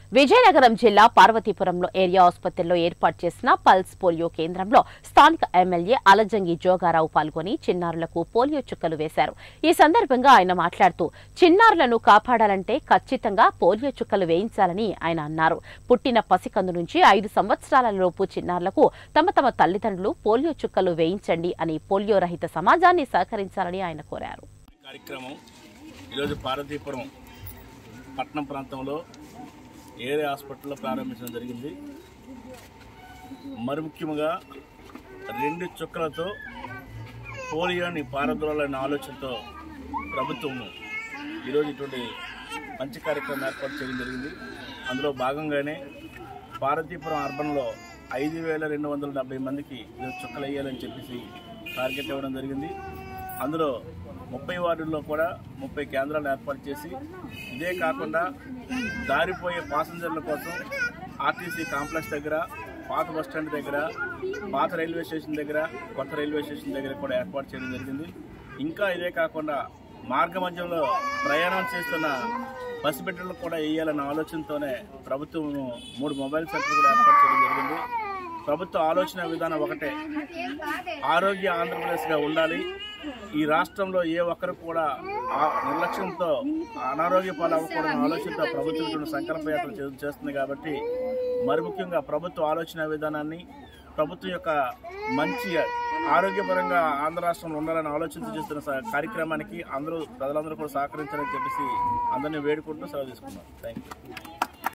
విజయనగరం జిల్లా పార్వతీపురంలో ఏరియా ఆసుపత్రిలో ఏర్పాటు చేసిన పల్స్ పోలియో కేంద్రంలో స్థానిక ఎమ్మెల్యే అలజంగి జోగారావు పాల్గొని చిన్నారులకు పోలియో చుక్కలు వేశారు ఈ సందర్భంగా ఆయన మాట్లాడుతూ చిన్నారులను కాపాడాలంటే ఖచ్చితంగా పోలియో చుక్కలు వేయించాలని ఆయన అన్నారు పుట్టిన పసికందు నుంచి ఐదు సంవత్సరాల లోపు చిన్నారులకు తమ తమ తల్లిదండ్రులు పోలియో చుక్కలు వేయించండి అని పోలియో రహిత సమాజాన్ని సహకరించాలని ఆయన కోరారు కార్యక్రమం ఈరోజు పార్వతీపురం పట్టణం ప్రాంతంలో ఏరియా హాస్పిటల్లో ప్రారంభించడం జరిగింది మరి ముఖ్యంగా రెండు చుక్కలతో పోలియోని పారద్రోలనే ఆలోచనతో ప్రభుత్వం ఈరోజు ఇటువంటి మంచి కార్యక్రమం ఏర్పాటు చేయడం జరిగింది అందులో భాగంగానే పార్వతీపురం అర్బన్లో ఐదు వేల రెండు వందల డెబ్బై మందికి ఈరోజు చుక్కలు వేయాలని చెప్పేసి టార్గెట్ ఇవ్వడం జరిగింది అందులో ముప్పై వార్డుల్లో కూడా ముప్పై కేంద్రాలు ఏర్పాటు చేసి ఇదే కాకుండా దారిపోయే పాసెంజర్ల కోసం ఆర్టీసీ కాంప్లెక్స్ దగ్గర పాత బస్ స్టాండ్ దగ్గర పాత రైల్వే స్టేషన్ దగ్గర కొత్త రైల్వే స్టేషన్ దగ్గర కూడా ఏర్పాటు చేయడం జరిగింది ఇంకా ఇదే కాకుండా మార్గ మధ్యంలో ప్రయాణం చేస్తున్న పసిబిడ్డలకు కూడా వేయాలన్న ఆలోచనతోనే ప్రభుత్వం మూడు మొబైల్ సెంటర్ కూడా ఏర్పాటు చేయడం జరిగింది ప్రభుత్వ ఆలోచన విధానం ఒకటే ఆరోగ్య ఆంధ్రప్రదేశ్గా ఉండాలి ఈ రాష్ట్రంలో ఏ ఒక్కరు కూడా ఆ నిర్లక్ష్యంతో అనారోగ్య పాలవ్వకూడని ఆలోచనతో ప్రభుత్వం ఇటువంటి సంకల్ప యాత్ర చే- చేస్తుంది కాబట్టి మరి ముఖ్యంగా ప్రభుత్వ ఆలోచన విధానాన్ని ప్రభుత్వం యొక్క మంచి ఆరోగ్యపరంగా ఆంధ్ర రాష్ట్రంలో ఉండాలని ఆలోచనతో చేస్తున్న స- కార్యక్రమానికి అందరూ ప్రజలందరూ కూడా సహకరించాలని చెప్పేసి అందరినీ వేడుకుంటూ సెలవు తీసుకున్నాం థ్యాంక్ యూ